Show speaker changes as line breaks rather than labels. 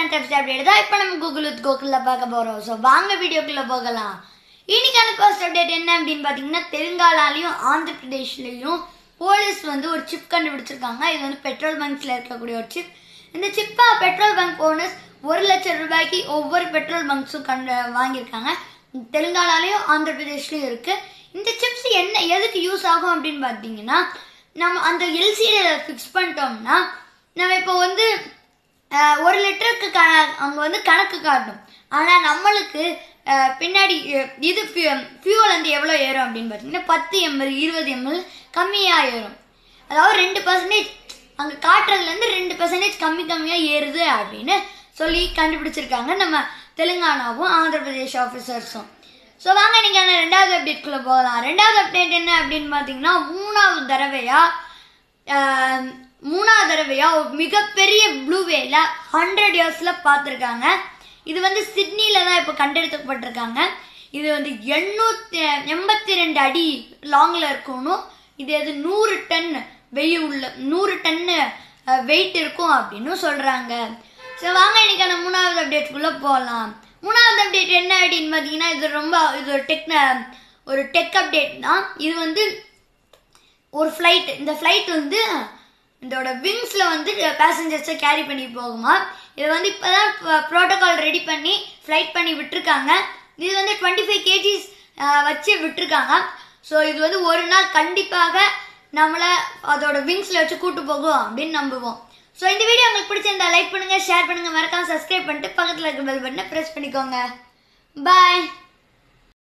debts update தான் இப்போ நம்ம கூகுள் வித் கோகுலில் பார்க்க போகிறோம் ஸோ வாங்க வீடியோக்குள்ளே போகலாம் இன்னைக்கான ஃபர்ஸ்ட் அப்டேட் என்ன அப்படின்னு பார்த்தீங்கன்னா தெலுங்கானாலையும் ஆந்திர பிரதேஷ்லையும் போலீஸ் வந்து ஒரு சிப் கண்டுபிடிச்சிருக்காங்க இது வந்து பெட்ரோல் பங்க்ஸில் இருக்கக்கூடிய ஒரு சிப் இந்த சிப்பா பெட்ரோல் பங்க் ஓனர்ஸ் ஒரு லட்சம் ரூபாய்க்கு ஒவ்வொரு பெட்ரோல் பங்க்ஸும் கண்டு வாங்கியிருக்காங்க தெலுங்கானாலையும் ஆந்திர பிரதேஷ்லையும் இருக்கு இந்த சிப்ஸ் என்ன எதுக்கு யூஸ் ஆகும் அப்படின்னு பார்த்தீங்கன்னா நம்ம அந்த எல்சிடியில் ஃபிக்ஸ் பண்ணிட்டோம்னா நம்ம இப்போ வந்து அஹ், ஒரு லிட்டருக்கு க அங்கே வந்து கணக்கு காட்டும் ஆனால் நம்மளுக்கு அஹ், பின்னாடி அஹ், இது ஃபியூவல் வந்து எவ்வளோ ஏறும் அப்படின்னு பார்த்தீங்கன்னா பத்து எம்எல் இருபது எம்எல் கம்மியாக ஏறும் அதாவது ரெண்டு பர்சன்டேஜ் அங்கே காட்டுறதுலேருந்து ரெண்டு பர்சன்டேஜ் கம்மி கம்மியாக ஏறுது அப்படின்னு சொல்லி கண்டுபிடிச்சிருக்காங்க நம்ம தெலுங்கானாவும் ஆந்திர பிரதேஷ் ஆஃபீஸர்ஸும் ஸோ வாங்க நீங்கள் ரெண்டாவது அப்டேட்குள்ளே போகலாம் ரெண்டாவது அப்டேட் என்ன அப்படின்னு பார்த்தீங்கன்னா மூணாவது தடவையா ஆஹ், மூணாவது தடவையா ஒரு மிகப்பெரிய ப்ளூ வேல ஹண்ட்ரட் இயர்ஸில் பார்த்துருக்காங்க இது வந்து சிட்னியில் தான் இப்போ கண்டெடுக்கப்பட்டிருக்காங்க இது வந்து எண்ணூத்தி எண்பத்தி ரெண்டு அடி லாங்கில் இருக்கணும் இது அது நூறு டன் வெய் உள்ள நூறு டன்னு வெயிட் இருக்கும் அப்படின்னு சொல்கிறாங்க ஸோ வாங்க இன்னைக்கான மூணாவது அப்டேட்குள்ளே போகலாம் மூணாவது அப்டேட் என்ன அப்படின்னு பார்த்தீங்கன்னா இது ரொம்ப இது ஒரு டெக் ஒரு டெக் அப்டேட் தான் இது வந்து ஒரு ஃப்ளைட் இந்த ஃப்ளைட் வந்து இதோட விங்ஸில் வந்து பேசஞ்சர்ஸை கேரி பண்ணி போகுமா இது வந்து இப்போ தான் ப்ரோட்டோகால் ரெடி பண்ணி ஃப்ளைட் பண்ணி விட்டுருக்காங்க இது வந்து டுவெண்ட்டி ஃபைவ் கேஜிஸ் வச்சு விட்டுருக்காங்க ஸோ இது வந்து ஒரு நாள் கண்டிப்பாக நம்மளை அதோட விங்ஸில் வச்சு கூட்டு போகும் அப்படின்னு நம்புவோம் ஸோ இந்த வீடியோ உங்களுக்கு பிடிச்சிருந்தா லைக் பண்ணுங்கள் ஷேர் பண்ணுங்கள் மறக்காம சப்ஸ்கிரைப் பண்ணிட்டு பக்கத்தில் இருக்க பெல் பட்டனை ப்ரெஸ் பண்ணிக்கோங்க பாய்